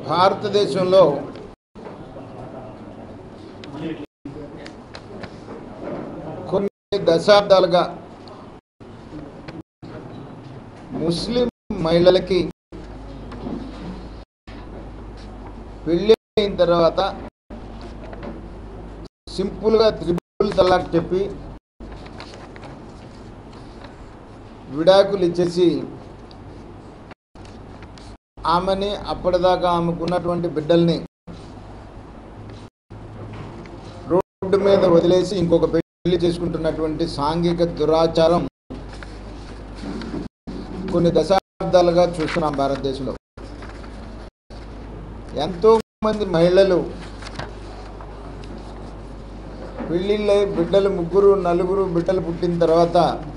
భారతదేశంలో కొన్ని దశాబ్దాలుగా ముస్లిం మహిళలకి పెళ్ళి అయిన తర్వాత సింపుల్గా త్రిబుల్ తలాక్ చెప్పి విడాకులు ఇచ్చేసి ఆమెని అప్పటిదాకా ఆమెకున్నటువంటి బిడ్డల్ని రోడ్డు మీద వదిలేసి ఇంకొక పెళ్లి చేసుకుంటున్నటువంటి సాంఘిక దురాచారం కొన్ని దశాబ్దాలుగా చూస్తున్నాం భారతదేశంలో ఎంతో మంది మహిళలు పెళ్ళిళ్ళై బిడ్డలు ముగ్గురు నలుగురు బిడ్డలు పుట్టిన తర్వాత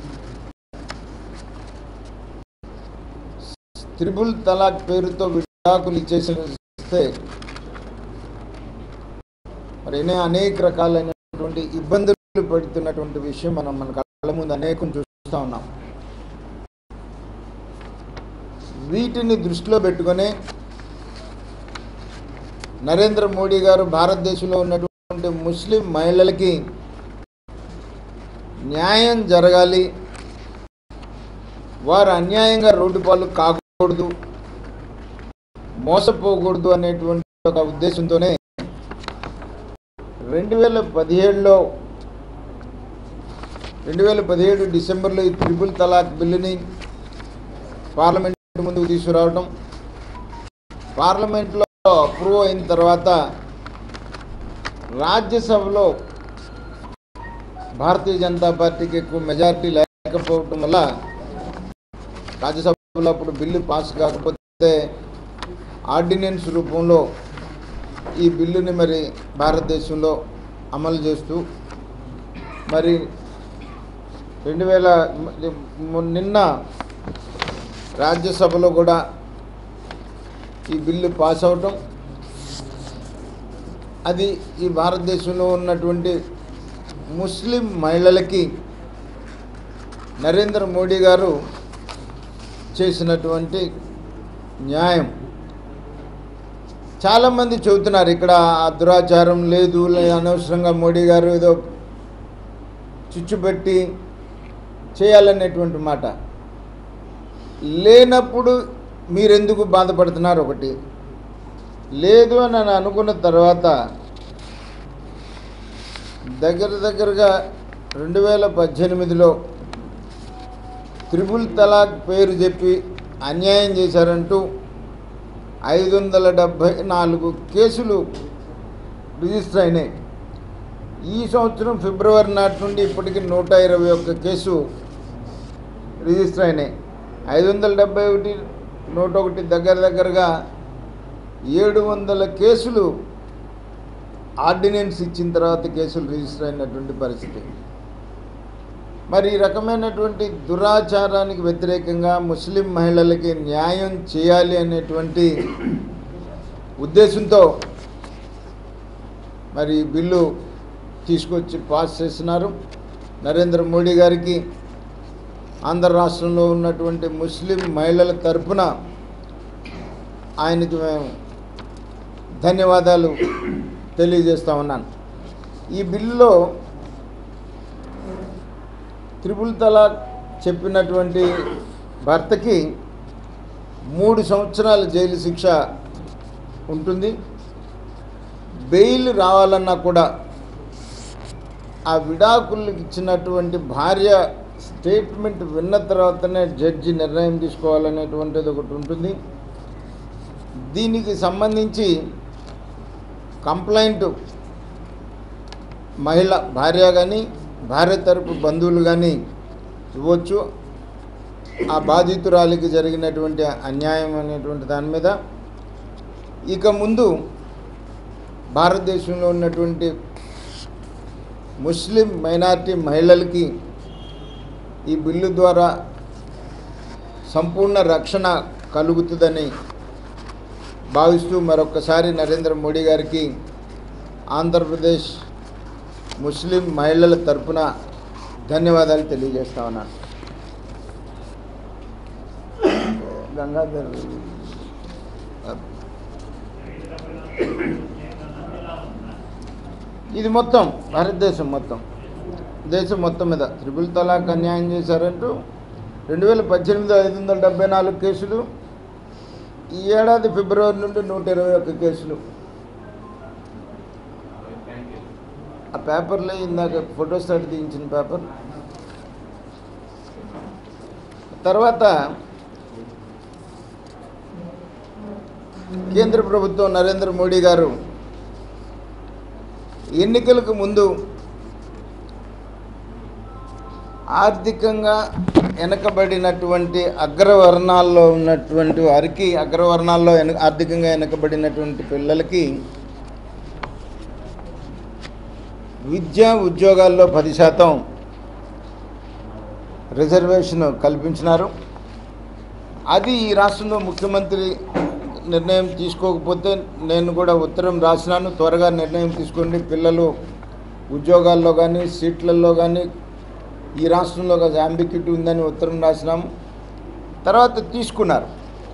త్రిబుల్ తలాక్ పేరుతో విడాకులు ఇచ్చేస్తే మరి ఎన్నో అనేక రకాలైనటువంటి ఇబ్బందులు పెడుతున్నటువంటి విషయం మనం మన కళ్ళ ముందు అనేకం చూస్తూ ఉన్నాం వీటిని దృష్టిలో పెట్టుకొని నరేంద్ర మోడీ గారు భారతదేశంలో ఉన్నటువంటి ముస్లిం మహిళలకి న్యాయం జరగాలి వారు అన్యాయంగా రోడ్డు పాలు కాకూడదు మోసపోకూడదు అనేటువంటి ఒక ఉద్దేశంతోనే రెండు వేల పదిహేడులో రెండు వేల పదిహేడు డిసెంబర్లో ఈ త్రిపుల్ తలాక్ బిల్లుని పార్లమెంట్ ముందుకు తీసుకురావడం పార్లమెంట్లో అప్రూవ్ అయిన తర్వాత రాజ్యసభలో భారతీయ జనతా పార్టీకి ఎక్కువ మెజారిటీ లేకపోవటం వల్ల రాజ్యసభలో అప్పుడు బిల్లు పాస్ కాకపోతే ఆర్డినెన్స్ రూపంలో ఈ బిల్లుని మరి భారతదేశంలో అమలు చేస్తూ మరి రెండు వేల నిన్న రాజ్యసభలో కూడా ఈ బిల్లు పాస్ అవటం అది ఈ భారతదేశంలో ఉన్నటువంటి ముస్లిం మహిళలకి నరేంద్ర మోడీ గారు చేసినటువంటి న్యాయం చాలామంది చెబుతున్నారు ఇక్కడ ఆ దురాచారం లేదు లే- అనవసరంగా మోడీ గారు ఏదో చిచ్చుపెట్టి చేయాలనేటువంటి మాట లేనప్పుడు మీరెందుకు బాధపడుతున్నారు ఒకటి లేదు అని నేను అనుకున్న తర్వాత దగ్గర దగ్గరగా రెండు వేల పద్దెనిమిదిలో త్రిపుల్ తలాక్ పేరు చెప్పి అన్యాయం చేశారంటూ ఐదు వందల డెబ్భై నాలుగు కేసులు రిజిస్టర్ అయినాయి ఈ సంవత్సరం ఫిబ్రవరి నాటి నుండి ఇప్పటికి నూట ఇరవై ఒక్క కేసు రిజిస్టర్ అయినాయి ఐదు వందల డెబ్బై ఒకటి నూట ఒకటి దగ్గర దగ్గరగా ఏడు వందల కేసులు ఆర్డినెన్స్ ఇచ్చిన తర్వాత కేసులు రిజిస్టర్ అయినటువంటి పరిస్థితి మరి ఈ రకమైనటువంటి దురాచారానికి వ్యతిరేకంగా ముస్లిం మహిళలకి న్యాయం చేయాలి అనేటువంటి ఉద్దేశంతో మరి ఈ బిల్లు తీసుకొచ్చి పాస్ చేస్తున్నారు నరేంద్ర మోడీ గారికి ఆంధ్ర రాష్ట్రంలో ఉన్నటువంటి ముస్లిం మహిళల తరపున ఆయనకి మేము ధన్యవాదాలు తెలియజేస్తా ఉన్నాను ఈ బిల్లులో త్రిపుల్ తలాక్ చెప్పినటువంటి భర్తకి మూడు సంవత్సరాల జైలు శిక్ష ఉంటుంది బెయిల్ రావాలన్నా కూడా ఆ విడాకులకు ఇచ్చినటువంటి భార్య స్టేట్మెంట్ విన్న తర్వాతనే జడ్జి నిర్ణయం తీసుకోవాలనేటువంటిది ఒకటి ఉంటుంది దీనికి సంబంధించి కంప్లైంట్ మహిళ భార్య కానీ భార్య తరపు బంధువులు కానీ ఇవ్వచ్చు ఆ బాధితురాలికి జరిగినటువంటి అన్యాయం అనేటువంటి దాని మీద ఇక ముందు భారతదేశంలో ఉన్నటువంటి ముస్లిం మైనారిటీ మహిళలకి ఈ బిల్లు ద్వారా సంపూర్ణ రక్షణ కలుగుతుందని భావిస్తూ మరొకసారి నరేంద్ర మోడీ గారికి ఆంధ్రప్రదేశ్ ముస్లిం మహిళల తరపున ధన్యవాదాలు తెలియజేస్తా ఉన్నాను గంగాధర్ ఇది మొత్తం భారతదేశం మొత్తం దేశం మొత్తం మీద త్రిపుల్ తలాక్ అన్యాయం చేశారంటూ రెండు వేల పద్దెనిమిది ఐదు వందల డెబ్బై నాలుగు కేసులు ఈ ఏడాది ఫిబ్రవరి నుండి నూట ఇరవై ఒక్క కేసులు ఆ పేపర్లో ఇందాక ఫోటోస్ తోటి తీయించిన పేపర్ తర్వాత కేంద్ర ప్రభుత్వం నరేంద్ర మోడీ గారు ఎన్నికలకు ముందు ఆర్థికంగా వెనకబడినటువంటి అగ్రవర్ణాల్లో ఉన్నటువంటి వారికి అగ్రవర్ణాల్లో వెన ఆర్థికంగా వెనకబడినటువంటి పిల్లలకి విద్యా ఉద్యోగాల్లో పది శాతం రిజర్వేషన్ కల్పించినారు అది ఈ రాష్ట్రంలో ముఖ్యమంత్రి నిర్ణయం తీసుకోకపోతే నేను కూడా ఉత్తరం రాసినాను త్వరగా నిర్ణయం తీసుకోండి పిల్లలు ఉద్యోగాల్లో కానీ సీట్లలో కానీ ఈ రాష్ట్రంలో ఒక అంబిక్యూటీ ఉందని ఉత్తరం రాసినాము తర్వాత తీసుకున్నారు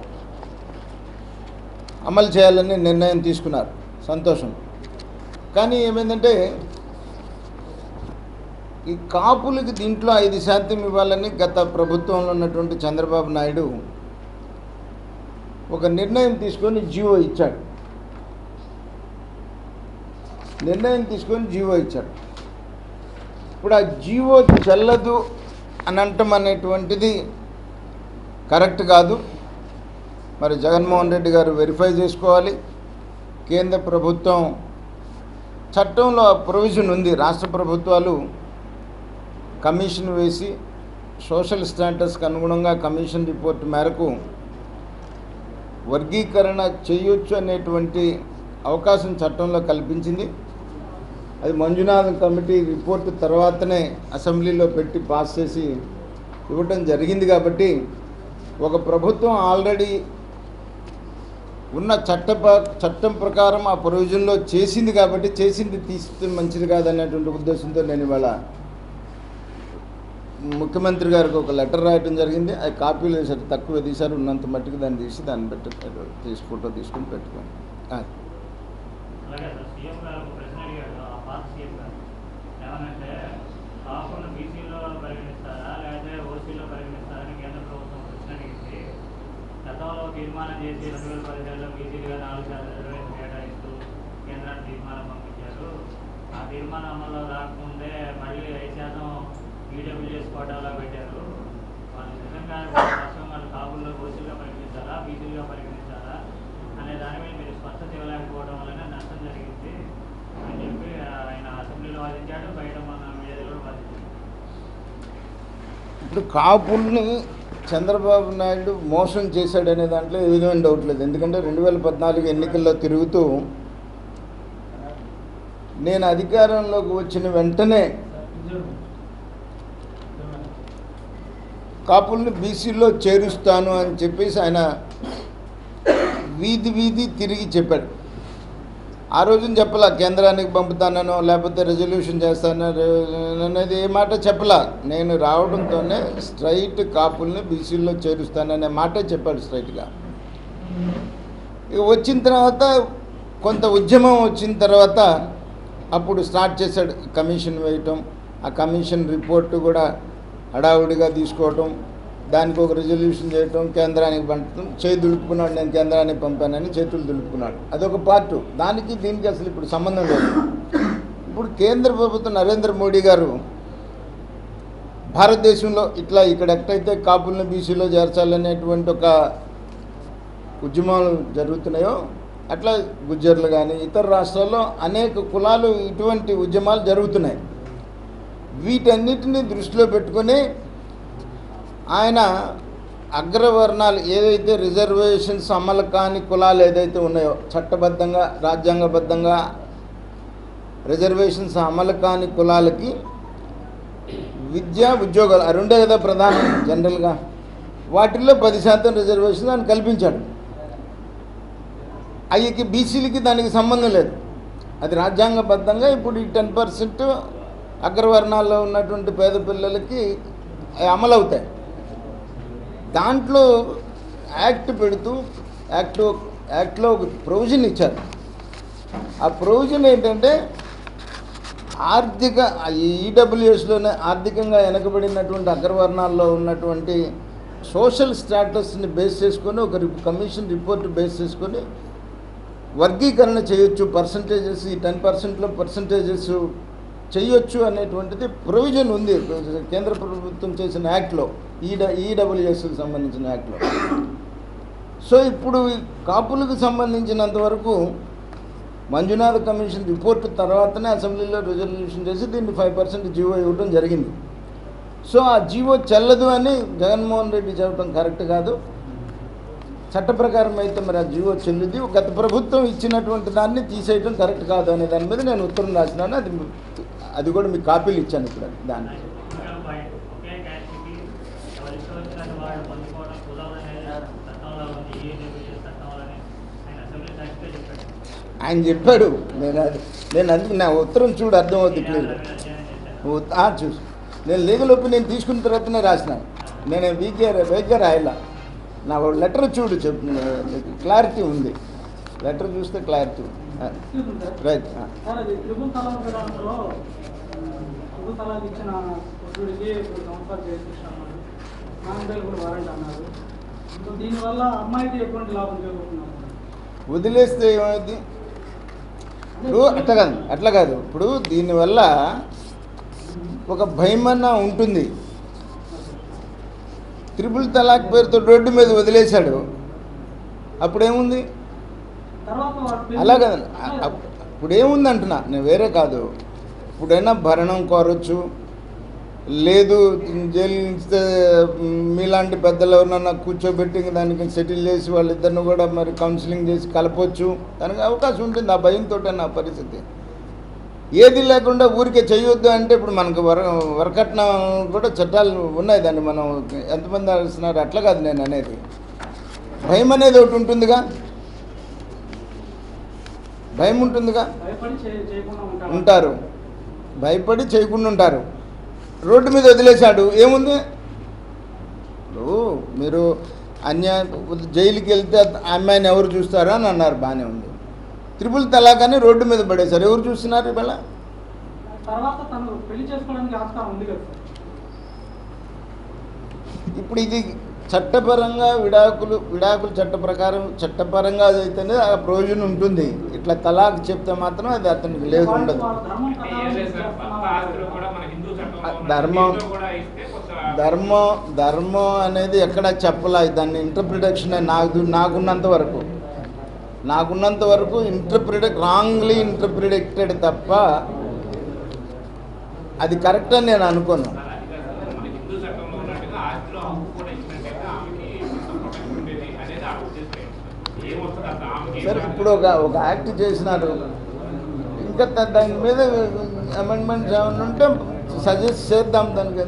అమలు చేయాలని నిర్ణయం తీసుకున్నారు సంతోషం కానీ ఏమైందంటే ఈ కాపులకి దీంట్లో ఐదు శాతం ఇవ్వాలని గత ప్రభుత్వంలో ఉన్నటువంటి చంద్రబాబు నాయుడు ఒక నిర్ణయం తీసుకొని జీవో ఇచ్చాడు నిర్ణయం తీసుకొని జీవో ఇచ్చాడు ఇప్పుడు ఆ జీవో చెల్లదు అని అంటం అనేటువంటిది కరెక్ట్ కాదు మరి జగన్మోహన్ రెడ్డి గారు వెరిఫై చేసుకోవాలి కేంద్ర ప్రభుత్వం చట్టంలో ప్రొవిజన్ ఉంది రాష్ట్ర ప్రభుత్వాలు కమిషన్ వేసి సోషల్ స్టాటస్కి అనుగుణంగా కమిషన్ రిపోర్ట్ మేరకు వర్గీకరణ చేయొచ్చు అనేటువంటి అవకాశం చట్టంలో కల్పించింది అది మంజునాథ్ కమిటీ రిపోర్ట్ తర్వాతనే అసెంబ్లీలో పెట్టి పాస్ చేసి ఇవ్వటం జరిగింది కాబట్టి ఒక ప్రభుత్వం ఆల్రెడీ ఉన్న చట్ట ప- చట్టం ప్రకారం ఆ ప్రొవిజన్లో చేసింది కాబట్టి చేసింది తీస్తే మంచిది కాదనేటువంటి ఉద్దేశంతో నేను ఇవాళ ముఖ్యమంత్రి గారికి ఒక లెటర్ రాయటం జరిగింది అది కాపీలు వేసారు తక్కువ తీశారు ఉన్నంత మట్టుకు దాన్ని తీసి దాన్ని పెట్టి తీసి ఫోటో తీసుకుని పెట్టుకోండి ఆ. అలాగే సార్ సీఎం గారు ఒక ప్రశ్న అడిగాడు ఆ పాత సీఎం గారు ఏమనంటే కాకుండా బీసీలో పరిగణిస్తారా లేకపోతే ఓసీలో పరిగణిస్తారా అని కేంద్ర ప్రభుత్వం ప్రశ్న అడిగింది గతంలో తీర్మానం చేసి రెండు వేల పదిహేడులో బీసీలుగా నాలుగు శాతం రిజర్వేషన్ కేటాయిస్తూ కేంద్రానికి తీర్మానం పంపించారు ఆ తీర్మానం అమల్లో రాకముందే మళ్ళీ ఐదు శాతం ఈడబ్ల్యూఎస్ కోటాలో పెట్టారు వాళ్ళు నిజంగా రాష్ట్రం వాళ్ళు కాపుల్లో ఓసీలుగా పరిగణించారా బీసీలుగా పరిగణించారా అనే దాని మీద మీరు స్పష్టత ఇవ్వలేకపోవడం వల్లనే నష్టం జరిగింది అని చెప్పి ఆయన అసెంబ్లీలో వాదించాడు బయట మన మీడియాలో కూడా వాదించాడు ఇప్పుడు కాపుల్ని చంద్రబాబు నాయుడు మోసం చేశాడనే దాంట్లో ఏ విధమైన డౌట్ లేదు ఎందుకంటే రెండు వేల పద్నాలుగు ఎన్నికల్లో తిరుగుతూ నేను అధికారంలోకి వచ్చిన వెంటనే కాపుల్ని బీసీలో చేరుస్తాను అని చెప్పేసి ఆయన వీధి వీధి తిరిగి చెప్పాడు ఆ రోజున చెప్పలా కేంద్రానికి పంపుతానో లేకపోతే రెజల్యూషన్ చేస్తానో రే- అనేది ఏ మాట చెప్పలా నేను రావడంతోనే స్ట్రైట్ కాపుల్ని బీసీలో చేరుస్తాననే మాటే చెప్పాడు స్ట్రైట్గా ఇక వచ్చిన తర్వాత కొంత ఉద్యమం వచ్చిన తర్వాత అప్పుడు స్టార్ట్ చేశాడు కమిషన్ వేయటం ఆ కమిషన్ రిపోర్ట్ కూడా హడావుడిగా తీసుకోవటం దానికి ఒక రిజల్యూషన్ చేయటం కేంద్రానికి పంపటం చేయి దులుపుకున్నాడు నేను కేంద్రానికి పంపానని చేతులు దులుపుకున్నాడు అదొక పార్ట్ దానికి దీనికి అసలు ఇప్పుడు సంబంధం లేదు ఇప్పుడు కేంద్ర ప్రభుత్వం నరేంద్ర మోడీ గారు భారతదేశంలో ఇట్లా ఇక్కడ ఎక్కడైతే కాపుల్ని బీసీలో చేర్చాలనేటువంటి ఒక ఉద్యమాలు జరుగుతున్నాయో అట్లా గుజ్జర్లు కానీ ఇతర రాష్ట్రాల్లో అనేక కులాలు ఇటువంటి ఉద్యమాలు జరుగుతున్నాయి వీటన్నిటిని దృష్టిలో పెట్టుకొని ఆయన అగ్రవర్ణాలు ఏదైతే రిజర్వేషన్స్ అమలు కాని కులాలు ఏదైతే ఉన్నాయో చట్టబద్ధంగా రాజ్యాంగబద్ధంగా రిజర్వేషన్స్ అమలు కాని కులాలకి విద్య ఉద్యోగాలు ఆ రెండే కదా ప్రధానం జనరల్గా వాటిల్లో పది శాతం రిజర్వేషన్ ఆయన కల్పించాడు అయ్యకి బీసీలకి దానికి సంబంధం లేదు అది రాజ్యాంగబద్ధంగా ఇప్పుడు ఈ టెన్ పర్సెంట్ అగ్రవర్ణాల్లో ఉన్నటువంటి పేద పిల్లలకి అవి అమలు అవుతాయి దాంట్లో యాక్ట్ పెడుతూ యాక్ట్ యాక్ట్లో ఒక ప్రొవిజన్ ఇచ్చారు ఆ ప్రొవిజన్ ఏంటంటే ఆర్థిక ఈడబ్ల్యూఎస్లోనే ఆర్థికంగా వెనకబడినటువంటి అగ్రవర్ణాల్లో ఉన్నటువంటి సోషల్ స్టాటస్ని బేస్ చేసుకొని ఒక రి- కమిషన్ రిపోర్ట్ బేస్ చేసుకొని వర్గీకరణ చేయొచ్చు పర్సంటేజెస్ ఈ టెన్ పర్సెంట్లో పర్సంటేజెస్ చేయొచ్చు అనేటువంటిది ప్రొవిజన్ ఉంది కేంద్ర ప్రభుత్వం చేసిన యాక్ట్లో ఈడ ఈడబ్ల్యూఎస్కి సంబంధించిన యాక్ట్లో సో ఇప్పుడు ఈ కాపులకు సంబంధించినంత వరకు మంజునాథ్ కమిషన్ రిపోర్ట్ తర్వాతనే అసెంబ్లీలో రిజల్యూషన్ చేసి దీన్ని ఫైవ్ పర్సెంట్ జీవో ఇవ్వడం జరిగింది సో ఆ జీవో చెల్లదు అని జగన్మోహన్ రెడ్డి చెప్పడం కరెక్ట్ కాదు చట్ట ప్రకారం అయితే మరి ఆ జీవో చెల్లుది గత ప్రభుత్వం ఇచ్చినటువంటి దాన్ని తీసేయడం కరెక్ట్ కాదు అనే దాని మీద నేను ఉత్తరం రాసినాను అది అది కూడా మీకు కాపీలు ఇచ్చాను ఇప్పుడు దాన్ని ఇంకొక పాయింట్ ఒకే క్యాస్ట్కి ఎవరి ఇష్టం వచ్చినట్టు వాళ్ళు పొందుకోవడం కుదరదనేది చట్టంలో ఉంది ఏ డబ్ల్యూఎస్ చట్టంలోనే ఆయన అసెంబ్లీ సాక్షిగా చెప్పాడు ఆయన చెప్పాడు నేను అది నేను అందుకు నా ఉత్తరం చూడు అర్థమవుతుంది ఈ క్లియర్ ఆధారం మీద అధ్యయనం చేశారు నువ్వు ఆ చూసు నేను లీగల్ ఒపీనియన్ తీసుకున్న తర్వాతనే రాసినాను నేను వీకే వేకే రాయలా నా లెటర్ చూడు చెప్పు క్లారిటీ ఉంది లెటర్ చూస్తే క్లారిటీ రైట్ సార్ అది త్రిపుల్ తలాక్ విధానంలో త్రిపుల్ తలాక్ ఇచ్చిన పుత్రుడికి ఇప్పుడు సంవత్సరాలు చేసి అన్నారు నాన్నగారు కూడా వారంటీ అన్నారు సో దీనివల్ల అమ్మాయికి ఎటువంటి లాభం చేకూరుతున్నారు వదిలేస్తే ఏమైంది ఇప్పుడు అట్లా కాదు అట్లా కాదు ఇప్పుడు దీనివల్ల ఒక భయమన్నా ఉంటుంది త్రిపుల్ తలాక్ పేరుతో రోడ్డు మీద వదిలేశాడు అప్పుడేముంది తర్వాత వాడు పెళ్లి- అలా కదండి అ- అప్- ఇప్పుడు ఏముంది అంటున్నా నేను వేరే కాదు ఇప్పుడైనా భరణం కోరచ్చు లేదు జైలు నుంచి మీలాంటి పెద్దలు ఎవరినన్నా కూర్చోబెట్టి ఇంక దానికి సెటిల్ చేసి వాళ్ళిద్దరిని కూడా మరి కౌన్సిలింగ్ చేసి కలపొచ్చు దానికి అవకాశం ఉంటుంది ఆ భయంతో నా పరిస్థితి ఏది లేకుండా ఊరికే చేయొద్దు అంటే ఇప్పుడు మనకు వర వరకట్నం కూడా చట్టాలు ఉన్నాయి దాన్ని మనం ఎంతమంది ఆడుస్తున్నారు అట్లా కాదు నేను అనేది భయం అనేది ఒకటి ఉంటుందిగా భయం ఉంటుందిగా భయపడి చే- చేయకుండా ఉంటారు ఉంటారు భయపడి చేయకుండా ఉంటారు రోడ్డు మీద వదిలేశాడు ఏముంది ఇప్పుడు మీరు అన్యాయ జైలుకి వెళ్తే ఆ అమ్మాయిని ఎవరు చూస్తారో అని అన్నారు బాగానే ఉంది త్రిపుల్ తలాకాని రోడ్డు మీద పడేశారు ఎవరు చూస్తున్నారు ఇవాళ తర్వాత తను పెళ్లి చేసుకోవడానికి ఆస్కారం ఉంది కదా సార్ ఇప్పుడు ఇది చట్టపరంగా విడాకులు విడాకులు చట్ట ప్రకారం చట్టపరంగా అయితేనే ఆ ప్రయోజనం ఉంటుంది ఇట్లా తలాక్ చెప్తే మాత్రం అది అతనికి లేదు వాళ్ళు ఉండదు వాళ్ళ ధర్మం అంటే ప్రకారం ఏం లేదు సార్, భర్త ఆస్తులు చేస్తున్నారు. కూడా మన హిందూ చట్టంలో ఉన్న ధర్మం- దీంట్లో కూడా ఇస్తే కొంత ధర్మం ధర్మం అనేది ఎక్కడ చెప్పలా దాన్ని ఇంటర్ప్రిటేషన్ నాకు నాకున్నంత వరకు నాకున్నంత వరకు ఇంటర్ప్రిటెక్ రాంగ్లీ ఇంటర్ప్రిటెక్టెడ్ తప్ప అది కరెక్ట్ అని నేను అనుకోను సార్, అది కాదు సార్, మన హిందూ చట్టంలో ఉన్నట్టుగా ఆస్తిలో హక్కు కూడా ఇచ్చినట్టయితే ఆమెకి కొంత ప్రొటెక్షన్ ఉండేది అనేది ఆ ఉద్దేశం ఏంటి సార్? ఏమొస్తుంది అసలు ఆమెకి ఏం సరే రాదు. ఇప్పుడు ఒక ఒక యాక్ట్ చేసినారు ఇంకా దా- దాని మీద అమెండ్మెంట్స్ ఏమైనా ఉంటే సజెస్ట్ చేద్దాం దానికి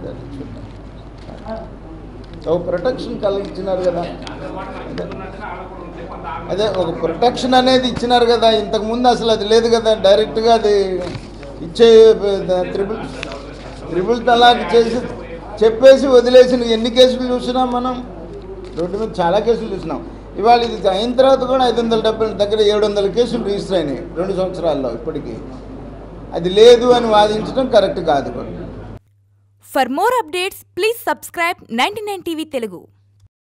ఒక ప్రొటెక్షన్ కలిగించినారు కదా దాంతో పాటు మన హిందువులు ఉన్నట్టుగా ఆమె కూడా ఉంటే కొంత ఆమె అదే ఒక ప్రొటెక్షన్ అనేది ఇచ్చినారు కదా ఇంతకు ముందు అసలు అది లేదు కదా డైరెక్ట్గా అది ఇచ్చే త్రిబుల్ త్రిబుల్ తలాక్ చేసి చెప్పేసి వదిలేసిన ఎన్ని కేసులు చూసినాం మనం రోడ్డు మీద చాలా కేసులు చూసినాం ఇవాళ ఇది అయిన తర్వాత కూడా ఐదు వందల డెబ్బై దగ్గర ఏడు వందల కేసులు రిజిస్టర్ అయినాయి రెండు సంవత్సరాల్లో ఇప్పటికీ అది లేదు అని వాదించడం కరెక్ట్ కాదు కూడా For more updates, please subscribe 99 TV Telugu.